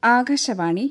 ആകാശവാണി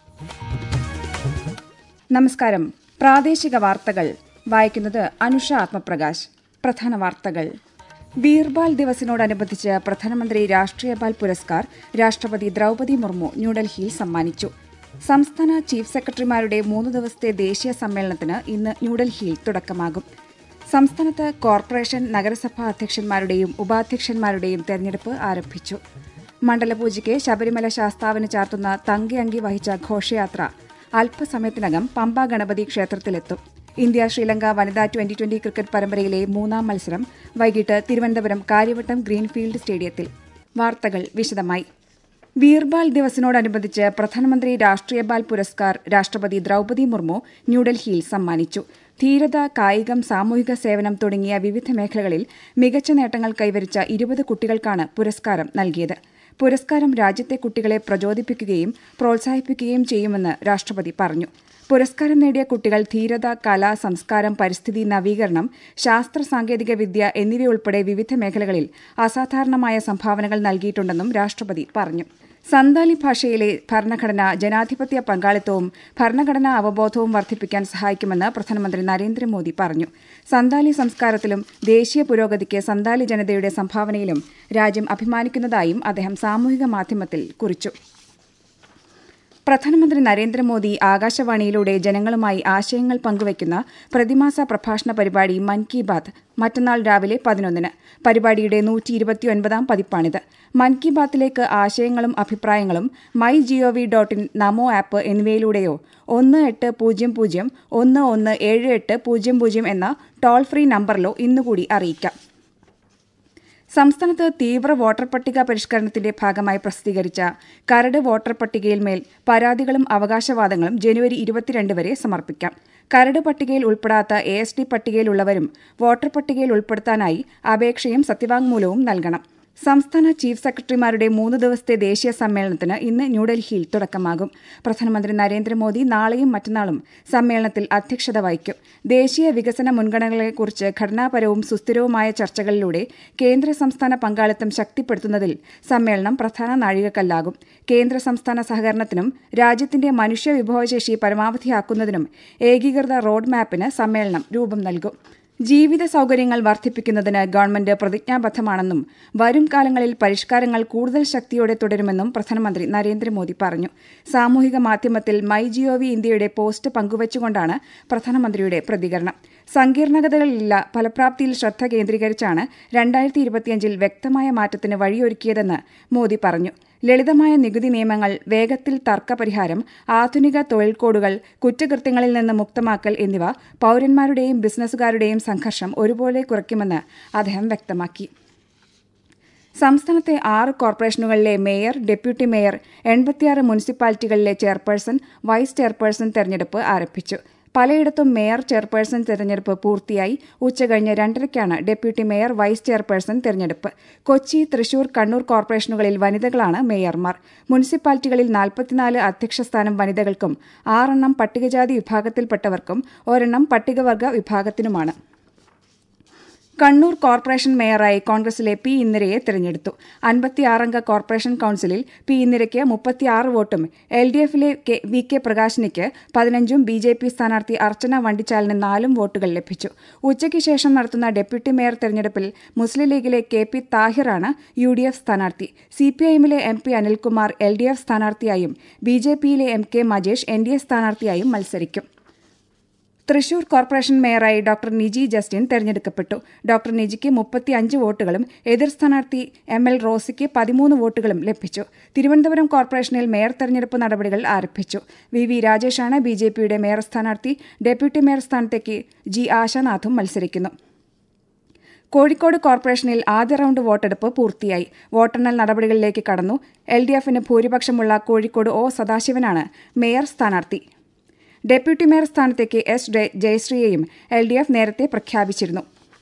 നമസ്കാരം പ്രാദേശിക വാർത്തകൾ വായിക്കുന്നത് അനുഷ ആത്മപ്രകാശ് പ്രധാന വാർത്തകൾ ബീർബാൽ ദിവസിനോടനുബന്ധിച്ച് പ്രധാനമന്ത്രി രാഷ്ട്രീയ ബാൽ പുരസ്കാർ രാഷ്ട്രപതി ദ്രൌപതി മുർമു ന്യൂഡൽഹിയിൽ സമ്മാനിച്ചു സംസ്ഥാന ചീഫ് സെക്രട്ടറിമാരുടെ മൂന്ന് ദിവസത്തെ ദേശീയ സമ്മേളനത്തിന് ഇന്ന് ന്യൂഡൽഹിയിൽ തുടക്കമാകും സംസ്ഥാനത്ത് കോർപ്പറേഷൻ നഗരസഭാ അധ്യക്ഷന്മാരുടെയും ഉപാധ്യക്ഷന്മാരുടെയും തെരഞ്ഞെടുപ്പ് ആരംഭിച്ചു മണ്ഡലപൂജയ്ക്ക് ശബരിമല ശാസ്താവിന് ചാർത്തുന്ന തങ്കയങ്കി വഹിച്ച ഘോഷയാത്ര അല്പസമയത്തിനകം പമ്പ ഗണപതി ക്ഷേത്രത്തിലെത്തും ഇന്ത്യ ശ്രീലങ്ക വനിതാ ട്വന്റി ട്വന്റി ക്രിക്കറ്റ് പരമ്പരയിലെ മൂന്നാം മത്സരം വൈകിട്ട് തിരുവനന്തപുരം കാര്യവട്ടം ഗ്രീൻഫീൽഡ് സ്റ്റേഡിയത്തിൽ വാർത്തകൾ വിശദമായി ബീർബാൽ ദിവസിനോടനുബന്ധിച്ച് പ്രധാനമന്ത്രി രാഷ്ട്രീയ ബാൽ പുരസ്കാർ രാഷ്ട്രപതി ദ്രൌപതി മുർമു ന്യൂഡൽഹിയിൽ സമ്മാനിച്ചു ധീരത കായികം സാമൂഹിക സേവനം തുടങ്ങിയ വിവിധ മേഖലകളിൽ മികച്ച നേട്ടങ്ങൾ കൈവരിച്ച ഇരുപത് കുട്ടികൾക്കാണ് പുരസ്കാരം നൽകിയത് പുരസ്കാരം രാജ്യത്തെ കുട്ടികളെ പ്രചോദിപ്പിക്കുകയും പ്രോത്സാഹിപ്പിക്കുകയും ചെയ്യുമെന്ന് രാഷ്ട്രപതി പറഞ്ഞു പുരസ്കാരം നേടിയ കുട്ടികൾ ധീരത കല സംസ്കാരം പരിസ്ഥിതി നവീകരണം ശാസ്ത്ര സാങ്കേതിക വിദ്യ എന്നിവയുൾപ്പെടെ വിവിധ മേഖലകളിൽ അസാധാരണമായ സംഭാവനകൾ നൽകിയിട്ടുണ്ടെന്നും രാഷ്ട്രപതി പറഞ്ഞു സന്താലി ഭാഷയിലെ ഭരണഘടന ജനാധിപത്യ പങ്കാളിത്തവും ഭരണഘടനാ അവബോധവും വർദ്ധിപ്പിക്കാൻ സഹായിക്കുമെന്ന് പ്രധാനമന്ത്രി നരേന്ദ്രമോദി പറഞ്ഞു സന്താലി സംസ്കാരത്തിലും ദേശീയ പുരോഗതിക്ക് സന്താലി ജനതയുടെ സംഭാവനയിലും രാജ്യം അഭിമാനിക്കുന്നതായും അദ്ദേഹം സാമൂഹിക മാധ്യമത്തിൽ കുറിച്ചു പ്രധാനമന്ത്രി നരേന്ദ്രമോദി ആകാശവാണിയിലൂടെ ജനങ്ങളുമായി ആശയങ്ങൾ പങ്കുവയ്ക്കുന്ന പ്രതിമാസ പ്രഭാഷണ പരിപാടി മൻ കി ബാത് മറ്റന്നാൾ രാവിലെ പതിനൊന്നിന് പരിപാടിയുടെ നൂറ്റി ഇരുപത്തിയൊൻപതാം പതിപ്പാണിത് മൻ കി ബാത്തിലേക്ക് ആശയങ്ങളും അഭിപ്രായങ്ങളും my G O V dot in NaMo app എന്നിവയിലൂടെയോ ഒന്ന് എട്ട് പൂജ്യം പൂജ്യം ഒന്ന് ഒന്ന് ഏഴ് എട്ട് പൂജ്യം പൂജ്യം എന്ന ടോൾ ഫ്രീ നമ്പറിലോ ഇന്നുകൂടി അറിയിക്കാം സംസ്ഥാനത്ത് തീവ്ര വോട്ടർ പട്ടിക പരിഷ്കരണത്തിന്റെ ഭാഗമായി പ്രസിദ്ധീകരിച്ച കരട് വോട്ടർ പട്ടികയിൽ മേൽ പരാതികളും അവകാശവാദങ്ങളും ജനുവരി ഇരുപത്തിരണ്ട് വരെ സമർപ്പിക്കാം കരട് പട്ടികയിൽ ഉൾപ്പെടാത്ത എ എസ് ഡി പട്ടികയിലുള്ളവരും വോട്ടർ പട്ടികയിൽ ഉൾപ്പെടുത്താനായി അപേക്ഷയും സത്യവാങ്മൂലവും നൽകണം സംസ്ഥാന ചീഫ് സെക്രട്ടറിമാരുടെ മൂന്ന് ദിവസത്തെ ദേശീയ സമ്മേളനത്തിന് ഇന്ന് ന്യൂഡൽഹിയിൽ തുടക്കമാകും പ്രധാനമന്ത്രി നരേന്ദ്രമോദി നാളെയും മറ്റന്നാളും സമ്മേളനത്തിൽ അധ്യക്ഷത വഹിക്കും ദേശീയ വികസന മുൻഗണനകളെക്കുറിച്ച് ഘടനാപരവും സുസ്ഥിരവുമായ ചർച്ചകളിലൂടെ കേന്ദ്ര സംസ്ഥാന പങ്കാളിത്തം ശക്തിപ്പെടുത്തുന്നതിൽ സമ്മേളനം പ്രധാന നാഴികക്കല്ലാകും കേന്ദ്ര സംസ്ഥാന സഹകരണത്തിനും രാജ്യത്തിന്റെ മനുഷ്യ വിഭവശേഷി പരമാവധിയാക്കുന്നതിനും ഏകീകൃത റോഡ് മാപ്പിന് സമ്മേളനം രൂപം നൽകും ജീവിത സൌകര്യങ്ങൾ വർദ്ധിപ്പിക്കുന്നതിന് ഗവൺമെന്റ് പ്രതിജ്ഞാബദ്ധമാണെന്നും വരും കാലങ്ങളിൽ പരിഷ്കാരങ്ങൾ കൂടുതൽ ശക്തിയോടെ തുടരുമെന്നും പ്രധാനമന്ത്രി നരേന്ദ്രമോദി പറഞ്ഞു സാമൂഹിക മാധ്യമത്തിൽ മൈ ജിഒവി ഇന്ത്യയുടെ പോസ്റ്റ് പങ്കുവച്ചുകൊണ്ടാണ് പ്രധാനമന്ത്രിയുടെ പ്രതികരണം സങ്കീർണതകളില്ല ഫലപ്രാപ്തിയിൽ ശ്രദ്ധ കേന്ദ്രീകരിച്ചാണ് രണ്ടായിരത്തി ഇരുപത്തിയഞ്ചിൽ വ്യക്തമായ മാറ്റത്തിന് വഴിയൊരുക്കിയതെന്ന് മോദി പറഞ്ഞു ലളിതമായ നികുതി നിയമങ്ങൾ വേഗത്തിൽ തർക്കപരിഹാരം ആധുനിക തൊഴിൽ കോഡുകൾ കുറ്റകൃത്യങ്ങളിൽ നിന്ന് മുക്തമാക്കൽ എന്നിവ പൌരന്മാരുടെയും ബിസിനസ്സുകാരുടെയും സംഘർഷം ഒരുപോലെ കുറയ്ക്കുമെന്ന് അദ്ദേഹം വ്യക്തമാക്കി സംസ്ഥാനത്തെ ആറ് കോർപ്പറേഷനുകളിലെ മേയർ ഡെപ്യൂട്ടി മേയർ എൺപത്തിയാറ് മുനിസിപ്പാലിറ്റികളിലെ ചെയർപേഴ്സൺ വൈസ് ചെയർപേഴ്സൺ തെരഞ്ഞെടുപ്പ് ആരംഭിച്ചു പലയിടത്തും മേയർ ചെയർപേഴ്സൺ തെരഞ്ഞെടുപ്പ് പൂർത്തിയായി ഉച്ചകഴിഞ്ഞ് രണ്ടരയ്ക്കാണ് ഡെപ്യൂട്ടി മേയർ വൈസ് ചെയർപേഴ്സൺ തെരഞ്ഞെടുപ്പ് കൊച്ചി തൃശൂർ കണ്ണൂർ കോർപ്പറേഷനുകളിൽ വനിതകളാണ് മേയർമാർ മുനിസിപ്പാലിറ്റികളിൽ നാൽപ്പത്തിനാല് അധ്യക്ഷസ്ഥാനം വനിതകൾക്കും ആറെണ്ണം പട്ടികജാതി വിഭാഗത്തിൽപ്പെട്ടവർക്കും ഒരെണ്ണം പട്ടികവർഗ വിഭാഗത്തിനുമാണ് കണ്ണൂർ കോർപ്പറേഷൻ മേയറായി കോൺഗ്രസിലെ പി ഇന്ദിരയെ തെരഞ്ഞെടുത്തു അൻപത്തിയാറംഗ കോർപ്പറേഷൻ കൌൺസിലിൽ പി ഇന്ദിരയ്ക്ക് മുപ്പത്തിയാറ് വോട്ടും എൽ ഡി എഫിലെ വി കെ പ്രകാശിനിക്ക് പതിനഞ്ചും ബി ജെ പി സ്ഥാനാർത്ഥി അർച്ചന വണ്ടിച്ചാലിന് നാലും വോട്ടുകൾ ലഭിച്ചു ഉച്ചയ്ക്ക് ശേഷം നടത്തുന്ന ഡെപ്യൂട്ടി മേയർ തെരഞ്ഞെടുപ്പിൽ മുസ്ലിം ലീഗിലെ കെ പി താഹിറാണ് യു ഡി എഫ് സ്ഥാനാർത്ഥി സി പി ഐഎമ്മിലെ M P Anilkumar L D F സ്ഥാനാർത്ഥിയായും ബി ജെ പിയിലെ M K Majesh N D A സ്ഥാനാർത്ഥിയായും മത്സരിക്കും തൃശൂർ കോർപ്പറേഷൻ മേയറായി ഡോക്ടർ നിജി ജസ്റ്റിൻ തെരഞ്ഞെടുക്കപ്പെട്ടു ഡോക്ടർ നിജിക്ക് മുപ്പത്തി അഞ്ച് വോട്ടുകളും എതിർ സ്ഥാനാർത്ഥി എം എൽ റോസിക്ക് പതിമൂന്ന് വോട്ടുകളും ലഭിച്ചു തിരുവനന്തപുരം കോർപ്പറേഷനിൽ മേയർ തെരഞ്ഞെടുപ്പ് നടപടികൾ ആരംഭിച്ചു വി വി രാജേഷാണ് ബി ജെ പിയുടെ മേയർ സ്ഥാനാർത്ഥി ഡെപ്യൂട്ടി മേയർ സ്ഥാനത്തേക്ക് ജി ആശാനാഥും മത്സരിക്കുന്നു കോഴിക്കോട് കോർപ്പറേഷനിൽ ആദ്യ റൌണ്ട് വോട്ടെടുപ്പ് പൂർത്തിയായി വോട്ടെണ്ണൽ നടപടികളിലേക്ക് കടന്നു എൽ ഡി എഫിന് ഭൂരിപക്ഷമുള്ള കോഴിക്കോട് ഒ സദാശിവനാണ് മേയർ സ്ഥാനാർത്ഥി ഡെപ്യൂട്ടി മേയർ സ്ഥാനത്തേക്ക് എസ് ജയശ്രീയെയും എൽ ഡി എഫ് നേരത്തെ പ്രഖ്യാപിച്ചിരുന്നു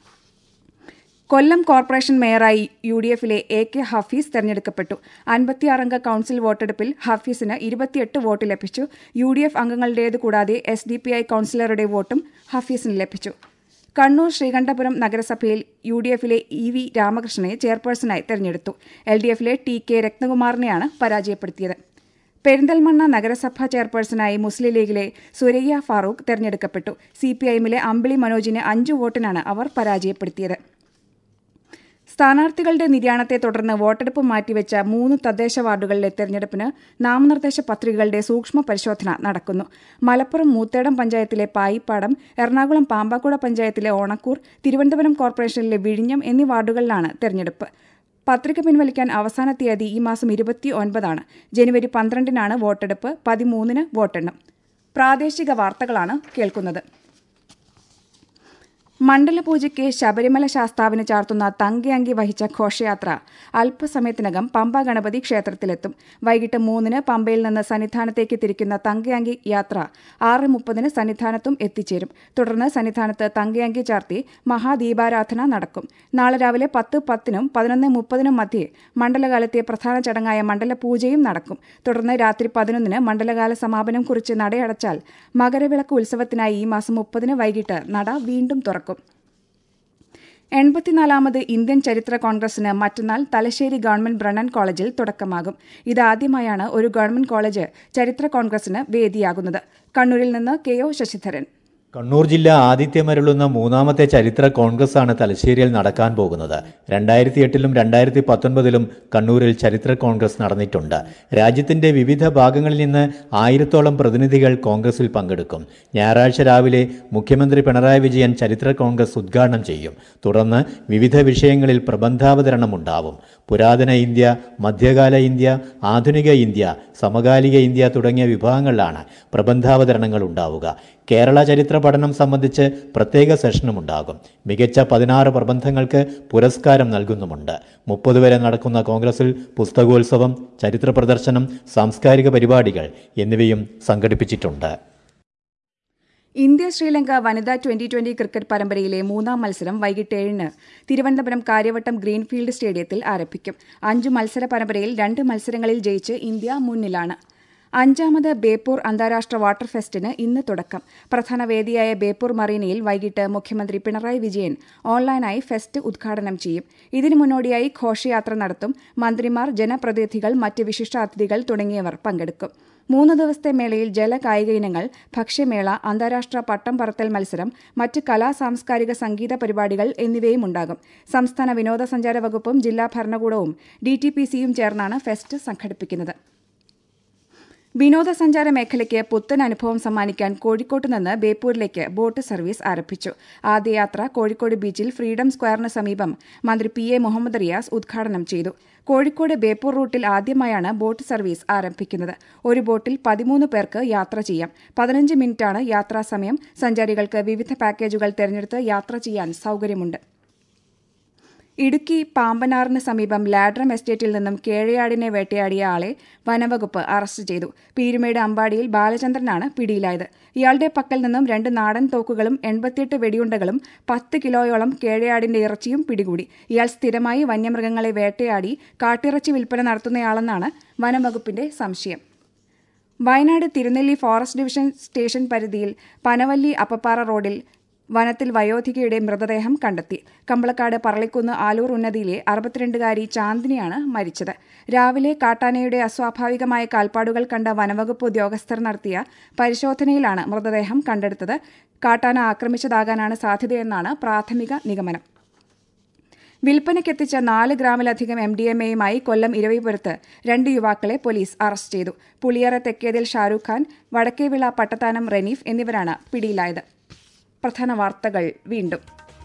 കൊല്ലം കോർപ്പറേഷൻ മേയറായി യു ഡി എഫിലെ എ കെ ഹഫീസ് തെരഞ്ഞെടുക്കപ്പെട്ടു അൻപത്തിയാറംഗ കൌൺസിൽ വോട്ടെടുപ്പിൽ ഹഫീസിന് ഇരുപത്തിയെട്ട് വോട്ട് ലഭിച്ചു യു ഡി എഫ് അംഗങ്ങളുടേത് കൂടാതെ എസ് ഡി പി ഐ കൌൺസിലറുടെ വോട്ടും ഹഫീസിന് ലഭിച്ചു കണ്ണൂർ ശ്രീകണ്ഠപുരം നഗരസഭയിൽ യു ഡി എഫിലെ ഇ വി രാമകൃഷ്ണനെ ചെയർപേഴ്സണായി തെരഞ്ഞെടുത്തു എൽ ഡി എഫിലെ ടി കെ രത്നകുമാറിനെയാണ് പരാജയപ്പെടുത്തിയത് പെരിന്തൽമണ്ണ നഗരസഭാ ചെയർപേഴ്സണായി മുസ്ലിം ലീഗിലെ സുരയ്യ ഫാറൂഖ് തെരഞ്ഞെടുക്കപ്പെട്ടു സിപിഐഎമ്മിലെ അമ്പിളി മനോജിനെ അഞ്ചു വോട്ടിനാണ് അവർ പരാജയപ്പെടുത്തിയത് സ്ഥാനാർത്ഥികളുടെ നിര്യാണത്തെ തുടർന്ന് വോട്ടെടുപ്പ് മാറ്റിവെച്ച മൂന്ന് തദ്ദേശ വാർഡുകളിലെ തെരഞ്ഞെടുപ്പിന് നാമനിർദ്ദേശ പത്രികകളുടെ സൂക്ഷ്മ പരിശോധന നടക്കുന്നു മലപ്പുറം മൂത്തേടം പഞ്ചായത്തിലെ പായിപ്പാടം എറണാകുളം പാമ്പാക്കുട പഞ്ചായത്തിലെ ഓണക്കൂർ തിരുവനന്തപുരം കോർപ്പറേഷനിലെ വിഴിഞ്ഞം എന്നീ വാർഡുകളിലാണ് തെരഞ്ഞെടുപ്പ് പത്രിക പിൻവലിക്കാൻ അവസാന തീയതി ഈ മാസം ഇരുപത്തി ഒൻപതാണ് ജനുവരി പന്ത്രണ്ടിനാണ് വോട്ടെടുപ്പ് പതിമൂന്നിന് വോട്ടെണ്ണും പ്രാദേശിക വാർത്തകളാണ് കേൾക്കുന്നത് മണ്ഡലപൂജയ്ക്ക് ശബരിമല ശാസ്താവിന് ചാർത്തുന്ന തങ്കയങ്കി വഹിച്ച ഘോഷയാത്ര അല്പസമയത്തിനകം പമ്പ ഗണപതി ക്ഷേത്രത്തിലെത്തും വൈകിട്ട് മൂന്നിന് പമ്പയിൽ നിന്ന് സന്നിധാനത്തേക്ക് തിരിക്കുന്ന തങ്കയങ്കി യാത്ര ആറ് മുപ്പതിന് സന്നിധാനത്തും എത്തിച്ചേരും തുടർന്ന് സന്നിധാനത്ത് തങ്കയങ്കി ചാർത്തി മഹാദീപാരാധന നടക്കും നാളെ രാവിലെ പത്ത് പത്തിനും പതിനൊന്ന് മുപ്പതിനും മധ്യേ മണ്ഡലകാലത്തെ പ്രധാന ചടങ്ങായ മണ്ഡലപൂജയും നടക്കും തുടർന്ന് രാത്രി പതിനൊന്നിന് മണ്ഡലകാല സമാപനം കുറിച്ച് നടയടച്ചാൽ മകരവിളക്ക് ഉത്സവത്തിനായി ഈ മാസം മുപ്പതിന് വൈകിട്ട് നട വീണ്ടും തുറക്കും എൺപത്തിനാലാമത് ഇന്ത്യൻ ചരിത്ര കോൺഗ്രസിന് മറ്റന്നാൾ തലശ്ശേരി ഗവൺമെന്റ് ബ്രണ്ണൻ കോളേജിൽ തുടക്കമാകും ഇതാദ്യമായാണ് ഒരു ഗവൺമെന്റ് കോളേജ് ചരിത്ര കോൺഗ്രസിന് വേദിയാകുന്നത് കണ്ണൂരിൽ നിന്ന് കെ ഒ ശശിധരൻ കണ്ണൂർ ജില്ല ആതിഥ്യമരുളുന്ന മൂന്നാമത്തെ ചരിത്ര കോൺഗ്രസ് ആണ് തലശ്ശേരിയിൽ നടക്കാൻ പോകുന്നത് രണ്ടായിരത്തി എട്ടിലും രണ്ടായിരത്തി പത്തൊൻപതിലും കണ്ണൂരിൽ ചരിത്ര കോൺഗ്രസ് നടന്നിട്ടുണ്ട് രാജ്യത്തിന്റെ വിവിധ ഭാഗങ്ങളിൽ നിന്ന് ആയിരത്തോളം പ്രതിനിധികൾ കോൺഗ്രസിൽ പങ്കെടുക്കും ഞായറാഴ്ച രാവിലെ മുഖ്യമന്ത്രി പിണറായി വിജയൻ ചരിത്ര കോൺഗ്രസ് ഉദ്ഘാടനം ചെയ്യും തുടർന്ന് വിവിധ വിഷയങ്ങളിൽ പ്രബന്ധാവതരണം ഉണ്ടാവും പുരാതന ഇന്ത്യ മധ്യകാല ഇന്ത്യ ആധുനിക ഇന്ത്യ സമകാലിക ഇന്ത്യ തുടങ്ങിയ വിഭാഗങ്ങളിലാണ് പ്രബന്ധാവതരണങ്ങൾ ഉണ്ടാവുക കേരള ചരിത്ര പഠനം സംബന്ധിച്ച് പ്രത്യേക സെഷനും ഉണ്ടാകും മികച്ച പതിനാറ് പ്രബന്ധങ്ങൾക്ക് പുരസ്കാരം നൽകുന്നുമുണ്ട് മുപ്പത് വരെ നടക്കുന്ന കോൺഗ്രസിൽ പുസ്തകോത്സവം ചരിത്ര പ്രദർശനം സാംസ്കാരിക പരിപാടികൾ എന്നിവയും സംഘടിപ്പിച്ചിട്ടുണ്ട് ഇന്ത്യ ശ്രീലങ്ക വനിതാ ട്വന്റി ട്വന്റി ക്രിക്കറ്റ് പരമ്പരയിലെ മൂന്നാം മത്സരം വൈകിട്ട് ഏഴിന് തിരുവനന്തപുരം കാര്യവട്ടം ഗ്രീൻഫീൽഡ് സ്റ്റേഡിയത്തിൽ ആരംഭിക്കും അഞ്ചു മത്സര പരമ്പരയിൽ രണ്ട് മത്സരങ്ങളിൽ ജയിച്ച് ഇന്ത്യ മുന്നിലാണ് അഞ്ചാമത് ബേപ്പൂർ അന്താരാഷ്ട്ര വാട്ടർ ഫെസ്റ്റിന് ഇന്ന് തുടക്കം പ്രധാന വേദിയായ ബേപ്പൂർ മറീനയിൽ വൈകിട്ട് മുഖ്യമന്ത്രി പിണറായി വിജയൻ ഓൺലൈനായി ഫെസ്റ്റ് ഉദ്ഘാടനം ചെയ്യും ഇതിനു മുന്നോടിയായി ഘോഷയാത്ര നടത്തും മന്ത്രിമാർ ജനപ്രതിനിധികൾ മറ്റ് വിശിഷ്ടാതിഥികൾ തുടങ്ങിയവർ പങ്കെടുക്കും മൂന്ന് ദിവസത്തെ മേളയിൽ ജല കായിക ഇനങ്ങൾ ഭക്ഷ്യമേള അന്താരാഷ്ട്ര പട്ടം പറത്തൽ മത്സരം മറ്റ് കലാ സാംസ്കാരിക സംഗീത പരിപാടികൾ എന്നിവയും ഉണ്ടാകും സംസ്ഥാന വിനോദസഞ്ചാര വകുപ്പും ജില്ലാ ഭരണകൂടവും ഡി ടി പി സിയും ചേർന്നാണ് ഫെസ്റ്റ് സംഘടിപ്പിക്കുന്നത് വിനോദസഞ്ചാര മേഖലയ്ക്ക് പുത്തൻ അനുഭവം സമ്മാനിക്കാൻ കോഴിക്കോട്ട് നിന്ന് ബേപ്പൂരിലേക്ക് ബോട്ട് സർവീസ് ആരംഭിച്ചു ആദ്യ യാത്ര കോഴിക്കോട് ബീച്ചിൽ ഫ്രീഡം സ്ക്വയറിന് സമീപം മന്ത്രി പി എ മുഹമ്മദ് റിയാസ് ഉദ്ഘാടനം ചെയ്തു കോഴിക്കോട് ബേപ്പൂർ റൂട്ടിൽ ആദ്യമായാണ് ബോട്ട് സർവീസ് ആരംഭിക്കുന്നത് ഒരു ബോട്ടിൽ പതിമൂന്ന് പേർക്ക് യാത്ര ചെയ്യാം പതിനഞ്ച് മിനിറ്റാണ് യാത്രാസമയം സഞ്ചാരികൾക്ക് വിവിധ പാക്കേജുകൾ തിരഞ്ഞെടുത്ത് യാത്ര ചെയ്യാൻ സൌകര്യമുണ്ട് ഇടുക്കി പാമ്പനാറിന് സമീപം ലാഡ്രം എസ്റ്റേറ്റിൽ നിന്നും കേഴയാടിനെ വേട്ടയാടിയ ആളെ വനവകുപ്പ് അറസ്റ്റ് ചെയ്തു പീരുമേട് അമ്പാടിയിൽ ബാലചന്ദ്രനാണ് പിടിയിലായത് ഇയാളുടെ പക്കൽ നിന്നും രണ്ട് നാടൻ തോക്കുകളും എൺപത്തിയെട്ട് വെടിയുണ്ടകളും പത്ത് കിലോയോളം കേഴയാടിന്റെ ഇറച്ചിയും പിടികൂടി ഇയാൾ സ്ഥിരമായി വന്യമൃഗങ്ങളെ വേട്ടയാടി കാട്ടിറച്ചി വിൽപ്പന നടത്തുന്നയാളെന്നാണ് വനംവകുപ്പിന്റെ സംശയം Wayanad Thirunelli forest division station പരിധിയിൽ പനവല്ലി അപ്പപ്പാറ റോഡിൽ വനത്തിൽ വയോധികയുടെ മൃതദേഹം കണ്ടെത്തി കമ്പളക്കാട് പറളിക്കുന്ന് ആലൂർ ഉന്നതിയിലെ അറുപത്തിരണ്ടുകാരി ചാന്ദിനിയാണ് മരിച്ചത് രാവിലെ കാട്ടാനയുടെ അസ്വാഭാവികമായ കാൽപ്പാടുകൾ കണ്ട വനവകുപ്പ് ഉദ്യോഗസ്ഥർ നടത്തിയ പരിശോധനയിലാണ് മൃതദേഹം കണ്ടെടുത്തത് കാട്ടാന ആക്രമിച്ചതാകാനാണ് സാധ്യതയെന്നാണ് പ്രാഥമിക നിഗമനം വിൽപ്പനയ്ക്കെത്തിച്ച നാല് ഗ്രാമിലധികം എം ഡി എം എയുമായി കൊല്ലം ഇരവിപുരത്ത് രണ്ട് യുവാക്കളെ പോലീസ് അറസ്റ്റ് ചെയ്തു പുളിയറ തെക്കേതിൽ ഷാരൂഖ് ഖാൻ വടക്കേവിള പട്ടത്താനം റനീഫ് എന്നിവരാണ് പിടിയിലായത് പ്രധാന വാർത്തകൾ വീണ്ടും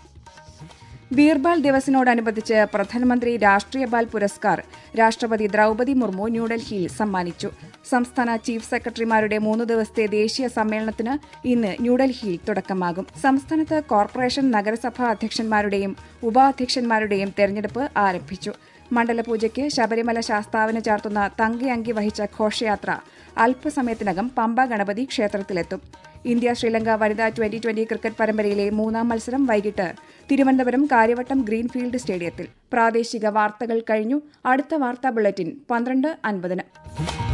ബീർബാൽ ദിവസിനോടനുബന്ധിച്ച് പ്രധാനമന്ത്രി രാഷ്ട്രീയ ബാൽ പുരസ്കാർ രാഷ്ട്രപതി ദ്രൗപതി മുർമു ന്യൂഡൽഹിയിൽ സമ്മാനിച്ചു സംസ്ഥാന ചീഫ് സെക്രട്ടറിമാരുടെ മൂന്ന് ദിവസത്തെ ദേശീയ സമ്മേളനത്തിന് ഇന്ന് ന്യൂഡൽഹിയിൽ തുടക്കമാകും സംസ്ഥാനത്ത് കോർപ്പറേഷൻ നഗരസഭാ അധ്യക്ഷന്മാരുടെയും ഉപാധ്യക്ഷന്മാരുടെയും തെരഞ്ഞെടുപ്പ് ആരംഭിച്ചു മണ്ഡലപൂജയ്ക്ക് ശബരിമല ശാസ്താവിന് ചാർത്തുന്ന തങ്കയങ്കി വഹിച്ച ഘോഷയാത്ര അല്പസമയത്തിനകം പമ്പ ഗണപതി ക്ഷേത്രത്തിലെത്തും ഇന്ത്യ ശ്രീലങ്ക വനിതാ ട്വന്റി ട്വന്റി ക്രിക്കറ്റ് പരമ്പരയിലെ മൂന്നാം മത്സരം വൈകിട്ട് തിരുവനന്തപുരം കാര്യവട്ടം ഗ്രീൻഫീൽഡ് സ്റ്റേഡിയത്തിൽ പ്രാദേശിക വാർത്തകൾ കഴിഞ്ഞു അടുത്ത വാർത്താ ബുള്ളറ്റിൻ പന്ത്രണ്ട് അൻപതിന്